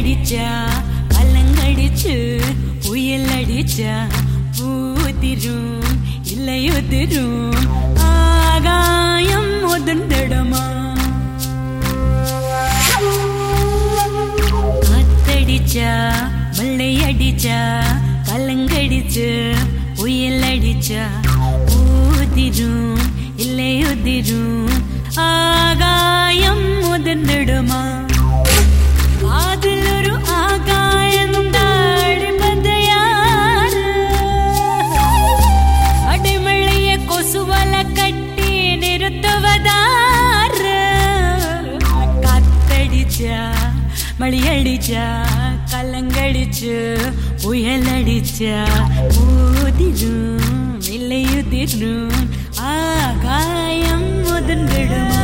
அடிச்சா கலங்கடிச்சு புயல் அடிச்சா ஊதிரும் இல்லையுதிரும் ஆகாயம் உதிர்ந்திடுமா காத்தடிச்சா வெள்ளை அடிச்சா கலங்கடிச்சு புயல் அடிச்சா ஊதிரும் இல்லையுதிரும் ஆகாயம் உதிர்ந்திடுமா காதில் ஒரு ஆகாயம் தாழ்வது யாரு அடிமழைய கொசுவல கட்டி நிறுத்துவதாரு காத்தடிச்சா மழையடிச்சா கலங்கடிச்சு புயல் அடிச்சா ஊதிரும் இல்லையுதிரும் ஆகாயம் உதிர்ந்திடுமா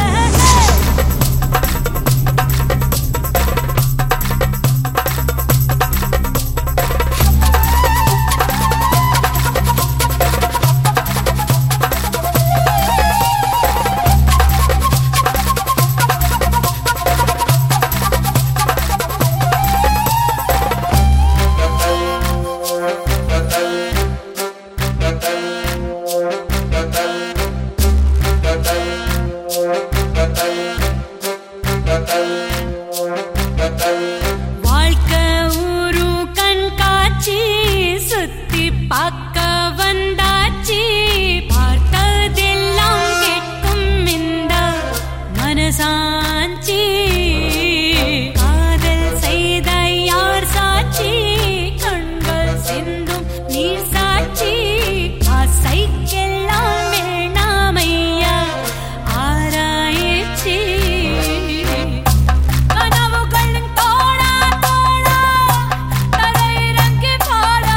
வாழ்க்கை ஊரு கண்காட்சி சுத்தி பார்க்க வந்தாச்சு பார்த்ததெல்லாம் கேட்கும் இந்த மனசாட்சி காதல் செய்த யார் சாட்சி கண்கள் சிந்தும் நீர் சாட்சி ஆசைக்கெல்லாம் வேணாமையா ஆராய்ச்சி கனவுகளின் தோழா தோழா தரையிறங்கி போடா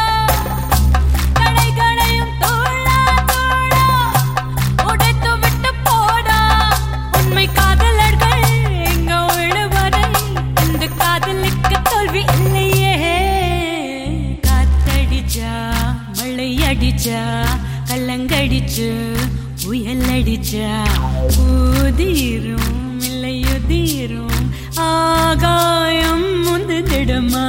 கடைகளையும் தோழா தோழா உடைத்து விட்டு போடா உண்மை காதலர்கள் எங்க விழுவதை இந்த காதலுக்கு தோல்வி இல்லையே காத்தடிச்சா மழை அடிச்சா கல்லங்கடிச்சு புயல் அடிச்சா ஊதிரும் இல்லையுதிரும் ஆகாயம் முந்துதிடுமா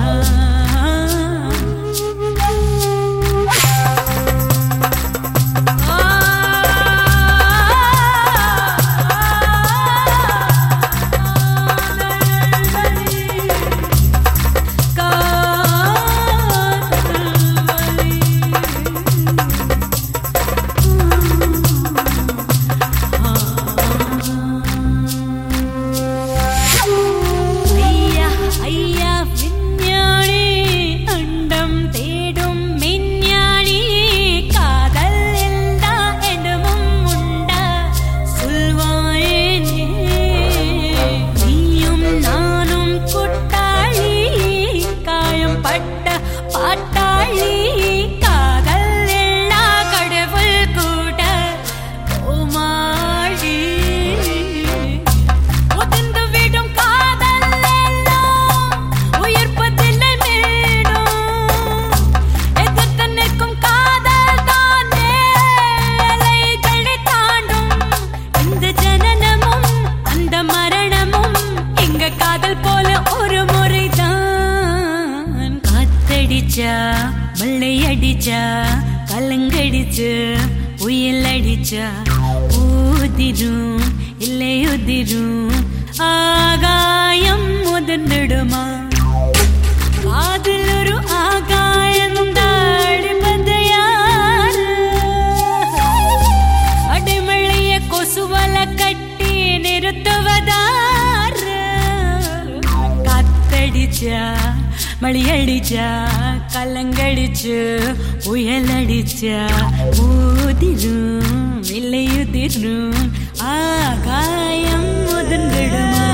ஐயா ஐயா விஞ்ஞானி அண்டம் தேடும் மெஞ்ஞானி காதல் எல்லா இடமும் உண்டா சொல்வாயேனே நீயும் நானும் கூட்டாளி காயம் பட்ட பாட்டாளி காதல் எல்லா கடவுள் கூட கோமாளி உதிர்ந்து விடும் காதல் எல்லாம் உயிர்ப்பதில்லை மீண்டும் எதிர்த்து நிற்கும் காதல் தானே எல்லைகளை தாண்டும் இந்த ஜனனமும் அந்த மரணமும் எங்க காதல் போல ஒரு முறைதான் காத்தடிச்சா வெள்ளை அடிச்சா கலங்கடிச்சு புயல் அடிச்சா ஊதிரும் இல்லையுதிரும் ஆகாயம் முதிர்ந்திடுமா காதில் ஒரு ஆகாயம் தாழ்வது யாரு அடிமழைய கொசுவல கட்டி நிறுத்துவதாரு காத்தடிச்சா மழையடிச்சா கலங்கடிச்சு புயல் அடிச்சா ஊதிரும் இல்லையுதிரும் ஆகாயம் முதிர்ந்திடுமா